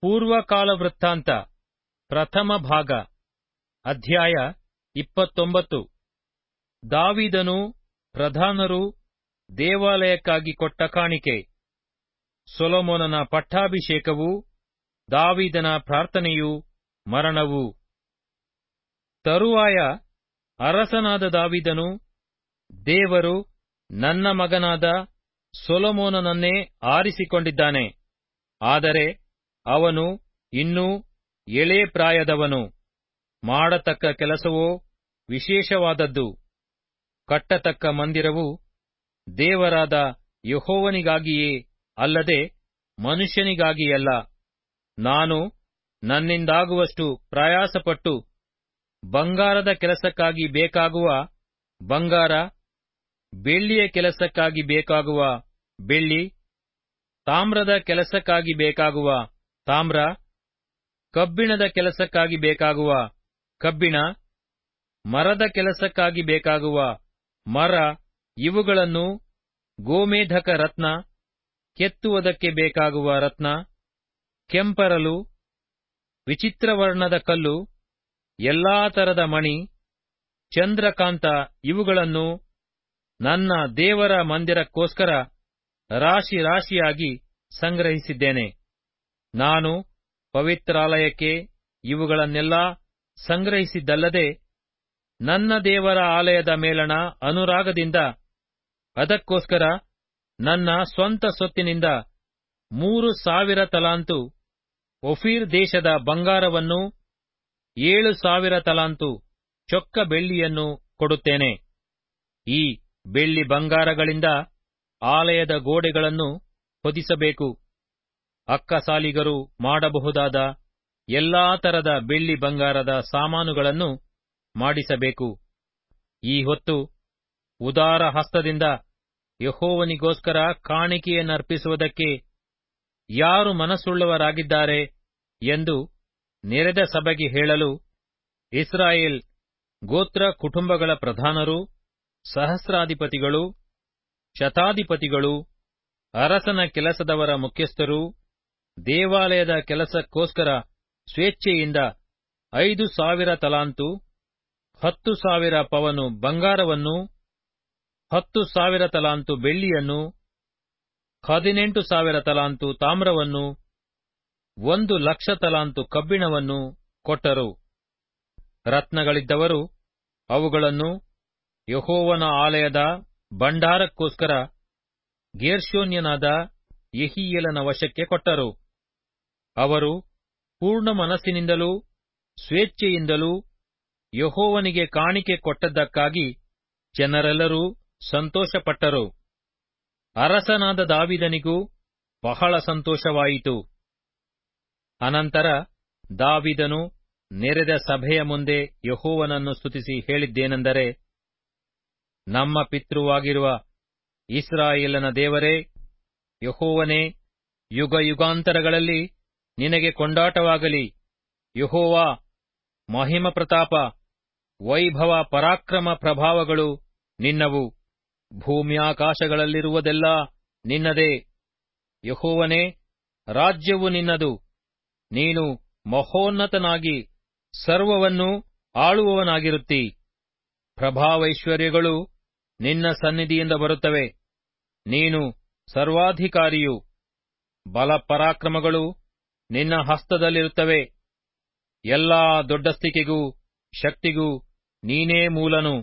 ಪೂರ್ವಕಾಲ ವೃತ್ತಾಂತ ಪ್ರಥಮ ಭಾಗ ಅಧ್ಯಾಯ ಇಪ್ಪತ್ತೊಂಬತ್ತು ದಾವಿದನು ಪ್ರಧಾನರು ದೇವಾಲಯಕ್ಕಾಗಿ ಕೊಟ್ಟ ಕಾಣಿಕೆ ಸೊಲೊಮೋನನ ಪಟ್ಟಾಭಿಷೇಕವು ದಾವಿದನ ಪ್ರಾರ್ಥನೆಯು ಮರಣವು ತರುವಾಯ ಅರಸನಾದ ದಾವಿದನು ದೇವರು ನನ್ನ ಮಗನಾದ ಸೊಲೊಮೋನನನ್ನೇ ಆರಿಸಿಕೊಂಡಿದ್ದಾನೆ ಆದರೆ ಅವನು ಇನ್ನೂ ಎಳೇ ಪ್ರಾಯದವನು ಮಾಡತಕ್ಕ ಕೆಲಸವೋ ವಿಶೇಷವಾದದ್ದು ಕಟ್ಟತಕ್ಕ ಮಂದಿರವು ದೇವರಾದ ಯೆಹೋವನಿಗಾಗಿಯೇ ಅಲ್ಲದೆ ಮನುಷ್ಯನಿಗಾಗಿಯಲ್ಲ ನಾನು ನನ್ನಿಂದಾಗುವಷ್ಟು ಪ್ರಯಾಸಪಟ್ಟು ಬಂಗಾರದ ಕೆಲಸಕ್ಕಾಗಿ ಬೇಕಾಗುವ ಬಂಗಾರ ಬೆಳ್ಳಿಯ ಕೆಲಸಕ್ಕಾಗಿ ಬೇಕಾಗುವ ಬೆಳ್ಳಿ ತಾಮ್ರದ ಕೆಲಸಕ್ಕಾಗಿ ಬೇಕಾಗುವ ತಾಮ್ರ ಕಬ್ಬಿಣದ ಕೆಲಸಕ್ಕಾಗಿ ಬೇಕಾಗುವ ಕಬ್ಬಿಣ ಮರದ ಕೆಲಸಕ್ಕಾಗಿ ಬೇಕಾಗುವ ಮರ ಇವುಗಳನ್ನು ಗೋಮೇಧಕ ರತ್ನ ಕೆತ್ತುವುದಕ್ಕೆ ಬೇಕಾಗುವ ರತ್ನ ಕೆಂಪರಲು ವಿಚಿತ್ರವರ್ಣದ ಕಲ್ಲು ಎಲ್ಲಾ ತರದ ಮಣಿ ಚಂದ್ರಕಾಂತ ಇವುಗಳನ್ನು ನನ್ನ ದೇವರ ಮಂದಿರಕ್ಕೋಸ್ಕರ ರಾಶಿ ರಾಶಿಯಾಗಿ ಸಂಗ್ರಹಿಸಿದ್ದೇನೆ ನಾನು ಪವಿತ್ರಾಲಯಕ್ಕೆ ಇವುಗಳನ್ನೆಲ್ಲಾ ಸಂಗ್ರಹಿಸಿದ್ದಲ್ಲದೆ ನನ್ನ ದೇವರ ಆಲಯದ ಮೇಲಣ ಅನುರಾಗದಿಂದ ಅದಕ್ಕೋಸ್ಕರ ನನ್ನ ಸ್ವಂತ ಸೊತ್ತಿನಿಂದ ಮೂರು ಸಾವಿರ ತಲಾಂತು ಒಫೀರ್ ದೇಶದ ಬಂಗಾರವನ್ನು ಏಳು ಸಾವಿರ ತಲಾಂತು ಚೊಕ್ಕ ಬೆಳ್ಳಿಯನ್ನು ಕೊಡುತ್ತೇನೆ ಈ ಬೆಳ್ಳಿ ಬಂಗಾರಗಳಿಂದ ಆಲಯದ ಗೋಡೆಗಳನ್ನು ಹೊದಿಸಬೇಕು ಅಕ್ಕಸಾಲಿಗರು ಮಾಡಬಹುದಾದ ಎಲ್ಲಾ ತರದ ಬೆಳ್ಳಿ ಬಂಗಾರದ ಸಾಮಾನುಗಳನ್ನು ಮಾಡಿಸಬೇಕು ಈ ಹೊತ್ತು ಉದಾರ ಹಸ್ತದಿಂದ ಯಹೋವನಿಗೋಸ್ಕರ ಕಾಣಿಕೆಯನ್ನರ್ಪಿಸುವುದಕ್ಕೆ ಯಾರು ಮನಸ್ಸುಳ್ಳವರಾಗಿದ್ದಾರೆ ಎಂದು ನೆರೆದ ಸಭೆಗೆ ಹೇಳಲು ಇಸ್ರಾಯೇಲ್ ಗೋತ್ರ ಕುಟುಂಬಗಳ ಪ್ರಧಾನರು ಸಹಸ್ರಾಧಿಪತಿಗಳು ಶತಾಧಿಪತಿಗಳು ಅರಸನ ಕೆಲಸದವರ ಮುಖ್ಯಸ್ಥರು ದೇವಾಲಯದ ಕೆಲಸಕ್ಕೋಸ್ಕರ ಸ್ವೇಚ್ಛೆಯಿಂದ ಐದು ಸಾವಿರ ತಲಾಂತು ಹತ್ತು ಸಾವಿರ ಪವನು ಬಂಗಾರವನ್ನು ಹತ್ತು ಸಾವಿರ ತಲಾಂತು ಬೆಳ್ಳಿಯನ್ನು ಹದಿನೆಂಟು ಸಾವಿರ ತಲಾಂತು ತಾಮ್ರವನ್ನು ಒಂದು ಲಕ್ಷ ತಲಾಂತು ಕಬ್ಬಿಣವನ್ನು ಕೊಟ್ಟರು ರತ್ನಗಳಿದ್ದವರು ಅವುಗಳನ್ನು ಯಹೋವನ ಆಲಯದ ಭಂಡಾರಕ್ಕೋಸ್ಕರ ಗೇರ್ಷೋನ್ಯನಾದ ಯಹಿಯೇಲನ ವಶಕ್ಕೆ ಕೊಟ್ಟರು ಅವರು ಪೂರ್ಣ ಮನಸ್ಸಿನಿಂದಲೂ ಸ್ವೇಚ್ಛೆಯಿಂದಲೂ ಯಹೋವನಿಗೆ ಕಾಣಿಕೆ ಕೊಟ್ಟದ್ದಕ್ಕಾಗಿ ಜನರೆಲ್ಲರೂ ಸಂತೋಷಪಟ್ಟರು ಅರಸನಾದ ದಾವಿದನಿಗೂ ಬಹಳ ಸಂತೋಷವಾಯಿತು ಅನಂತರ ದಾವಿದನು ನೆರೆದ ಸಭೆಯ ಮುಂದೆ ಯಹೋವನನ್ನು ಸ್ತುತಿಸಿ ಹೇಳಿದ್ದೇನೆಂದರೆ ನಮ್ಮ ಪಿತೃವಾಗಿರುವ ಇಸ್ರಾಯೇಲನ ದೇವರೇ ಯಹೋವನೇ ಯುಗ ಯುಗಾಂತರಗಳಲ್ಲಿ ನಿನಗೆ ಕೊಂಡಾಟವಾಗಲಿ ಯಹೋವಾ ಮಹಿಮ ಪ್ರತಾಪ ವೈಭವ ಪರಾಕ್ರಮ ಪ್ರಭಾವಗಳು ನಿನ್ನವು ಭೂಮ್ಯಾಕಾಶಗಳಲ್ಲಿರುವುದೆಲ್ಲ ನಿನ್ನದೇ ಯಹೋವನೇ ರಾಜ್ಯವು ನಿನ್ನದು ನೀನು ಮಹೋನ್ನತನಾಗಿ ಸರ್ವವನ್ನೂ ಆಳುವವನಾಗಿರುತ್ತಿ ಪ್ರಭಾವೈಶ್ವರ್ಯಗಳು ನಿನ್ನ ಸನ್ನಿಧಿಯಿಂದ ಬರುತ್ತವೆ ನೀನು ಸರ್ವಾಧಿಕಾರಿಯು ಬಲಪರಾಕ್ರಮಗಳು ನಿನ್ನ ಹಸ್ತದಲ್ಲಿರುತ್ತವೆ ಎಲ್ಲಾ ದೊಡ್ಡಸ್ತಿಕೆಗೂ ಶಕ್ತಿಗೂ ನೀನೇ ಮೂಲನು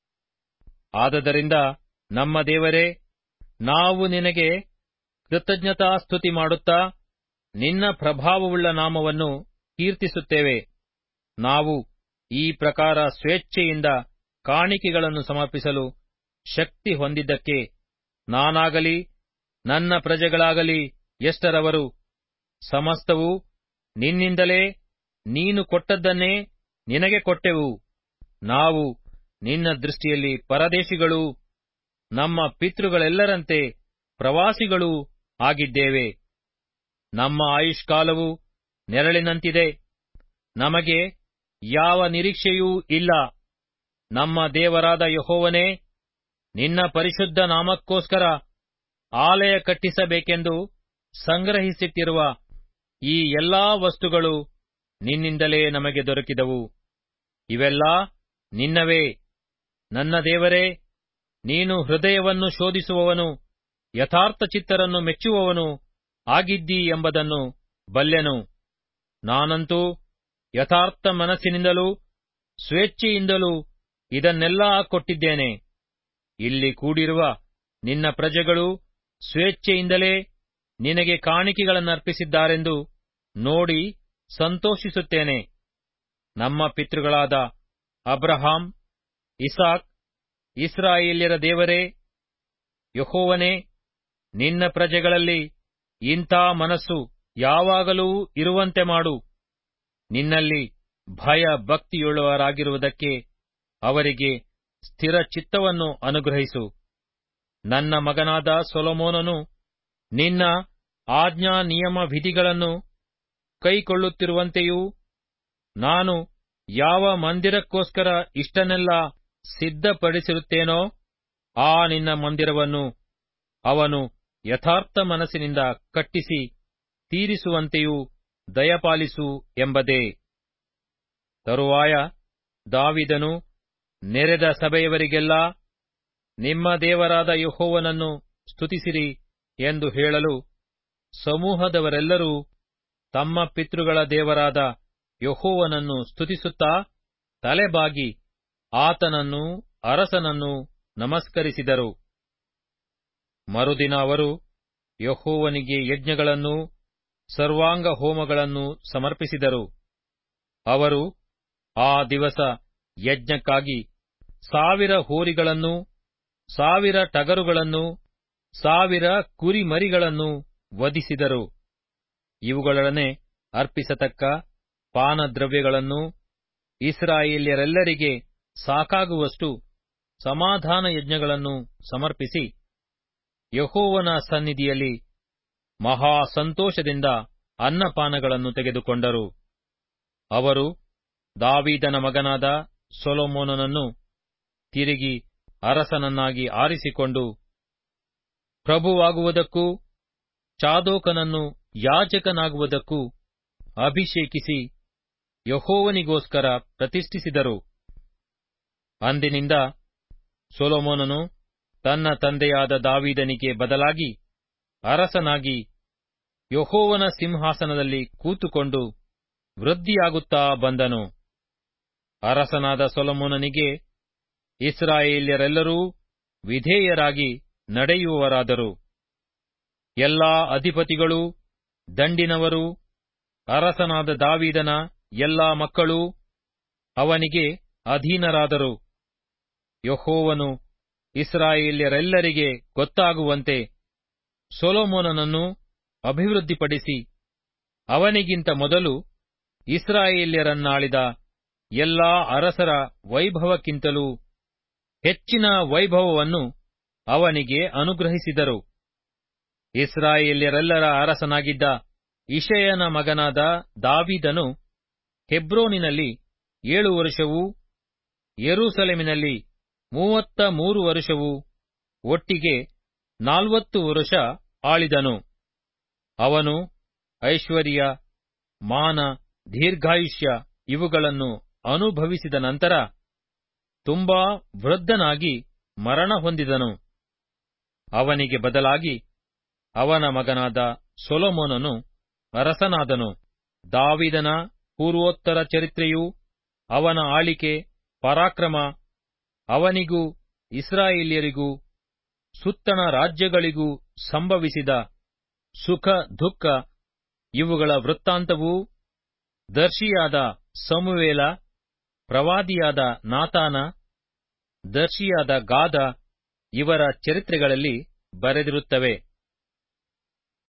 ಆದದರಿಂದ ನಮ್ಮ ದೇವರೇ ನಾವು ನಿನಗೆ ಕೃತಜ್ಞತಾಸ್ತುತಿ ಮಾಡುತ್ತಾ ನಿನ್ನ ಪ್ರಭಾವವುಳ್ಳ ನಾಮವನ್ನು ಕೀರ್ತಿಸುತ್ತೇವೆ ನಾವು ಈ ಪ್ರಕಾರ ಸ್ವೇಚ್ಛೆಯಿಂದ ಕಾಣಿಕೆಗಳನ್ನು ಸಮರ್ಪಿಸಲು ಶಕ್ತಿ ಹೊಂದಿದ್ದಕ್ಕೆ ನಾನಾಗಲಿ ನನ್ನ ಪ್ರಜೆಗಳಾಗಲಿ ಎಷ್ಟರವರು ಸಮಸ್ತವು ನಿನ್ನಿಂದಲೇ ನೀನು ಕೊಟ್ಟದ್ದನ್ನೇ ನಿನಗೆ ಕೊಟ್ಟೆವು ನಾವು ನಿನ್ನ ದೃಷ್ಟಿಯಲ್ಲಿ ಪರದೇಶಿಗಳೂ ನಮ್ಮ ಪಿತೃಗಳೆಲ್ಲರಂತೆ ಪ್ರವಾಸಿಗಳೂ ಆಗಿದ್ದೇವೆ ನಮ್ಮ ಆಯುಷ್ಕಾಲವು ನೆರಳಿನಂತಿದೆ ನಮಗೆ ಯಾವ ನಿರೀಕ್ಷೆಯೂ ಇಲ್ಲ ನಮ್ಮ ದೇವರಾದ ಯಹೋವನೇ ನಿನ್ನ ಪರಿಶುದ್ಧ ನಾಮಕ್ಕೋಸ್ಕರ ಆಲಯ ಕಟ್ಟಿಸಬೇಕೆಂದು ಸಂಗ್ರಹಿಸಿಟ್ಟಿರುವ ಈ ಎಲ್ಲಾ ವಸ್ತುಗಳು ನಿನ್ನಿಂದಲೇ ನಮಗೆ ದೊರಕಿದವು ಇವೆಲ್ಲ ನಿನ್ನವೇ ನನ್ನ ದೇವರೇ ನೀನು ಹೃದಯವನ್ನು ಶೋಧಿಸುವವನು ಯಥಾರ್ಥ ಚಿತ್ತರನ್ನು ಮೆಚ್ಚುವವನು ಆಗಿದ್ದೀ ಎಂಬುದನ್ನು ಬಲ್ಲೆನು ನಾನಂತೂ ಯಥಾರ್ಥ ಮನಸ್ಸಿನಿಂದಲೂ ಸ್ವೇಚ್ಛೆಯಿಂದಲೂ ಇದನ್ನೆಲ್ಲಾ ಕೊಟ್ಟಿದ್ದೇನೆ ಇಲ್ಲಿ ಕೂಡಿರುವ ನಿನ್ನ ಪ್ರಜೆಗಳು ಸ್ವೇಚ್ಛೆಯಿಂದಲೇ ನಿನಗೆ ಕಾಣಿಕೆಗಳನ್ನರ್ಪಿಸಿದ್ದಾರೆಂದು ನೋಡಿ ಸಂತೋಷಿಸುತ್ತೇನೆ ನಮ್ಮ ಪಿತೃಗಳಾದ ಅಬ್ರಹಾಂ ಇಸಾಕ್ ಇಸ್ರಾಯೇಲ್ಯರ ದೇವರೇ ಯಹೋವನೇ ನಿನ್ನ ಪ್ರಜೆಗಳಲ್ಲಿ ಇಂಥ ಮನಸ್ಸು ಯಾವಾಗಲೂ ಇರುವಂತೆ ಮಾಡು ನಿನ್ನಲ್ಲಿ ಭಯ ಭಕ್ತಿಯುಳ್ಳವರಾಗಿರುವುದಕ್ಕೆ ಅವರಿಗೆ ಸ್ಥಿರ ಚಿತ್ತವನ್ನು ಅನುಗ್ರಹಿಸು ನನ್ನ ಮಗನಾದ ಸೊಲೊಮೋನನು ನಿನ್ನ ಆಜ್ಞಾ ನಿಯಮ ವಿಧಿಗಳನ್ನು ಕೈಕೊಳ್ಳುತ್ತಿರುವಂತೆಯೂ ನಾನು ಯಾವ ಮಂದಿರಕ್ಕೋಸ್ಕರ ಇಷ್ಟನ್ನೆಲ್ಲ ಸಿದ್ಧಪಡಿಸಿರುತ್ತೇನೋ ಆ ನಿನ್ನ ಮಂದಿರವನ್ನು ಅವನು ಯಥಾರ್ಥ ಮನಸ್ಸಿನಿಂದ ಕಟ್ಟಿಸಿ ತೀರಿಸುವಂತೆಯೂ ದಯಪಾಲಿಸು ಎಂಬುದೇ ತರುವಾಯ ದಾವಿದನು ನೆರೆದ ಸಭೆಯವರಿಗೆಲ್ಲ ನಿಮ್ಮ ದೇವರಾದ ಯಹೋವನನ್ನು ಸ್ತುತಿಸಿರಿ ಎಂದು ಹೇಳಲು ಸಮೂಹದವರೆಲ್ಲರೂ ತಮ್ಮ ಪಿತೃಗಳ ದೇವರಾದ ಯಹೋವನನ್ನು ಸ್ತುತಿಸುತ್ತಾ ತಲೆಬಾಗಿ ಆತನನ್ನು ಅರಸನನ್ನು ನಮಸ್ಕರಿಸಿದರು ಮರುದಿನ ಅವರು ಯಹೋವನಿಗೆ ಯಜ್ಞಗಳನ್ನೂ ಸರ್ವಾಂಗ ಹೋಮಗಳನ್ನು ಸಮರ್ಪಿಸಿದರು ಅವರು ಆ ದಿವಸ ಯಜ್ಞಕ್ಕಾಗಿ ಸಾವಿರ ಹೋರಿಗಳನ್ನೂ ಸಾವಿರ ಟಗರುಗಳನ್ನೂ ಸಾವಿರ ಕುರಿಮರಿಗಳನ್ನೂ ವಧಿಸಿದರು ಇವುಗಳೊಡನೆ ಅರ್ಪಿಸತಕ್ಕ ಪಾನದ್ರವ್ಯಗಳನ್ನು ಇಸ್ರಾಯೇಲ್ಯರೆಲ್ಲರಿಗೆ ಸಾಕಾಗುವಷ್ಟು ಸಮಾಧಾನ ಯಜ್ಞಗಳನ್ನು ಸಮರ್ಪಿಸಿ ಯಹೋವನ ಸನ್ನಿಧಿಯಲ್ಲಿ ಮಹಾ ಸಂತೋಷದಿಂದ ಅನ್ನಪಾನಗಳನ್ನು ತೆಗೆದುಕೊಂಡರು ಅವರು ದಾವೀದನ ಮಗನಾದ ಸೊಲೊಮೋನನನ್ನು ತಿರುಗಿ ಅರಸನನ್ನಾಗಿ ಆರಿಸಿಕೊಂಡು ಪ್ರಭುವಾಗುವುದಕ್ಕೂ ಚಾದೋಕನನ್ನು ಯಾಜಕನಾಗುವುದಕ್ಕೂ ಅಭಿಷೇಕಿಸಿ ಯಹೋವನಿಗೋಸ್ಕರ ಪ್ರತಿಷ್ಠಿಸಿದರು ಅಂದಿನಿಂದ ಸೊಲೊಮೋನನು ತನ್ನ ತಂದೆಯಾದ ದಾವೀದನಿಗೆ ಬದಲಾಗಿ ಅರಸನಾಗಿ ಯಹೋವನ ಸಿಂಹಾಸನದಲ್ಲಿ ಕೂತುಕೊಂಡು ವೃದ್ಧಿಯಾಗುತ್ತಾ ಬಂದನು ಅರಸನಾದ ಸೊಲೊಮೋನನಿಗೆ ಇಸ್ರಾಯೇಲ್ಯರೆಲ್ಲರೂ ವಿಧೇಯರಾಗಿ ನಡೆಯುವವರಾದರು ಎಲ್ಲಾ ಅಧಿಪತಿಗಳೂ ದಂಡಿನವರು ಅರಸನಾದ ದಾವೀದನ ಎಲ್ಲಾ ಮಕ್ಕಳೂ ಅವನಿಗೆ ಅಧೀನರಾದರು ಯಹೋವನು ಇಸ್ರಾಯೇಲ್ಯರೆಲ್ಲರಿಗೆ ಗೊತ್ತಾಗುವಂತೆ ಸೊಲೊಮೋನನನ್ನು ಅಭಿವೃದ್ಧಿಪಡಿಸಿ ಅವನಿಗಿಂತ ಮೊದಲು ಇಸ್ರಾಯೇಲ್ಯರನ್ನಾಳಿದ ಎಲ್ಲಾ ಅರಸರ ವೈಭವಕ್ಕಿಂತಲೂ ಹೆಚ್ಚಿನ ವೈಭವವನ್ನು ಅವನಿಗೆ ಅನುಗ್ರಹಿಸಿದರು ಇಸ್ರಾಯೇಲ್ಯರೆಲ್ಲರ ಅರಸನಾಗಿದ್ದ ಇಷಯನ ಮಗನಾದ ದಾವೀದನು ಹೆಬ್ರೋನಿನಲ್ಲಿ ಏಳು ವರುಷವೂ ಯೆರೂಸಲೇಮಿನಲ್ಲಿ ಮೂವತ್ತ ಮೂರು ವರುಷವೂ ಒಟ್ಟಿಗೆ ನಾಲ್ವತ್ತು ವರುಷ ಆಳಿದನು ಅವನು ಐಶ್ವರ್ಯ ಮಾನ ದೀರ್ಘಾಯುಷ್ಯ ಇವುಗಳನ್ನು ಅನುಭವಿಸಿದ ನಂತರ ತುಂಬಾ ವೃದ್ಧನಾಗಿ ಮರಣ ಹೊಂದಿದನು ಅವನಿಗೆ ಬದಲಾಗಿ ಅವನ ಮಗನಾದ ಸೊಲೊಮೋನನು ಅರಸನಾದನು ದಾವಿದನ ಪೂರ್ವೋತ್ತರ ಚರಿತ್ರೆಯೂ ಅವನ ಆಳಿಕೆ ಪರಾಕ್ರಮ ಅವನಿಗೂ ಇಸ್ರಾಯೇಲ್ಯರಿಗೂ ಸುತ್ತಣ ರಾಜ್ಯಗಳಿಗೂ ಸಂಭವಿಸಿದ ಸುಖ ದುಃಖ ಇವುಗಳ ವೃತ್ತಾಂತವೂ ದರ್ಶಿಯಾದ ಸಮುವೇಲ ಪ್ರವಾದಿಯಾದ ನಾತಾನ ದರ್ಶಿಯಾದ ಗಾದ ಇವರ ಚರಿತ್ರೆಗಳಲ್ಲಿ ಬರೆದಿರುತ್ತವೆ